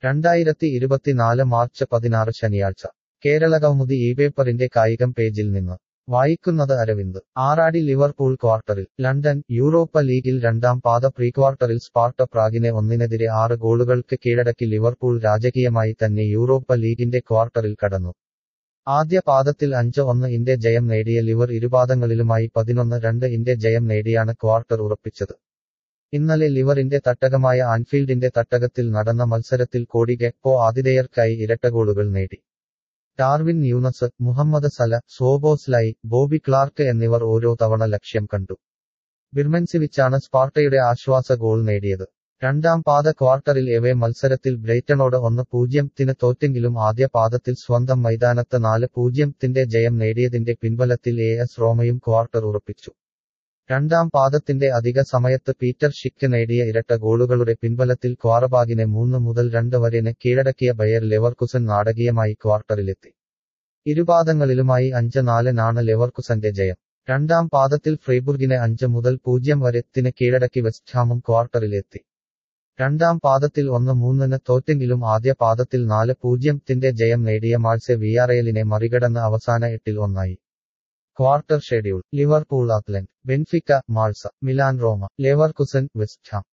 രണ്ടായിരത്തി ഇരുപത്തിനാല് മാർച്ച് പതിനാറ് ശനിയാഴ്ച കേരളകൗമുദി ഈ പേപ്പറിന്റെ കായികം പേജിൽ നിന്ന് വായിക്കുന്നത് അരവിന്ദ് ആറാടി ലിവർപൂൾ ക്വാർട്ടറിൽ ലണ്ടൻ യൂറോപ്പ ലീഗിൽ രണ്ടാം പാദ പ്രീക്വാർട്ടറിൽ സ്പാർട്ട പ്രാഗിനെ ഒന്നിനെതിരെ ആറ് ഗോളുകൾക്ക് കീഴടക്കി ലിവർപൂൾ രാജകീയമായി തന്നെ യൂറോപ്പ ലീഗിന്റെ ക്വാർട്ടറിൽ കടന്നു ആദ്യ പാദത്തിൽ അഞ്ച് ഒന്ന് ഇന്റെ ജയം നേടിയ ലിവർ ഇരുപാദങ്ങളിലുമായി പതിനൊന്ന് രണ്ട് ഇന്റെ ജയം നേടിയാണ് ക്വാർട്ടർ ഉറപ്പിച്ചത് ഇന്നലെ ലിവറിന്റെ തട്ടകമായ ആൻഫീൽഡിന്റെ തട്ടകത്തിൽ നടന്ന മത്സരത്തിൽ കോടി ഗെപ്പോ ആതിഥേയർക്കായി ഇരട്ട ഗോളുകൾ നേടി Darwin Nunez Mohamed Salah Szoboszlai Bobby Clark എന്നിവർ ഓരോ തവണ ലക്ഷ്യം കണ്ടു ബിർമെൻസിവിച്ചാണ് സ്പാർട്ടയുടെ ആശ്വാസ ഗോൾ നേടിയത് രണ്ടാം പാദ ക്വാർട്ടറിൽ എവേ മത്സരത്തിൽ ബ്രൈറ്റണോട് ഒന്ന് പൂജ്യത്തിന് തോറ്റെങ്കിലും ആദ്യ പാദത്തിൽ സ്വന്തം മൈതാനത്ത് നാല് പൂജ്യത്തിന്റെ ജയം നേടിയതിന്റെ പിൻബലത്തിൽ എ എസ് റോമയും ക്വാർട്ടർ ഉറപ്പിച്ചു രണ്ടാം പാദത്തിന്റെ അധിക സമയത്ത് പീറ്റർ ഷിക്ക് നേടിയ ഇരട്ട ഗോളുകളുടെ പിൻബലത്തിൽ ക്വാറബാഗിനെ മൂന്ന് മുതൽ രണ്ട് വരെന് കീഴടക്കിയ ബയർ ലെവർകുസൻ നാടകീയമായി ക്വാർട്ടറിലെത്തി ഇരുപാദങ്ങളിലുമായി അഞ്ച് നാലിനാണ് ലെവർകുസന്റെ ജയം രണ്ടാം പാദത്തിൽ ഫ്രൈബുർഗിനെ അഞ്ച് മുതൽ പൂജ്യം വരെത്തിന് കീഴടക്കി വെസ്റ്റ്ഹാമും ക്വാർട്ടറിലെത്തി രണ്ടാം പാദത്തിൽ ഒന്ന് മൂന്നിന് തോറ്റെങ്കിലും ആദ്യ പാദത്തിൽ നാല് പൂജ്യത്തിന്റെ ജയം നേടിയ മാൾസെ വിയാറയലിനെ മറികടന്ന് അവസാന എട്ടിൽ ഒന്നായി quarter schedule Liverpool Atalanta Benfica Marseille Milan Roma Leverkusen West Ham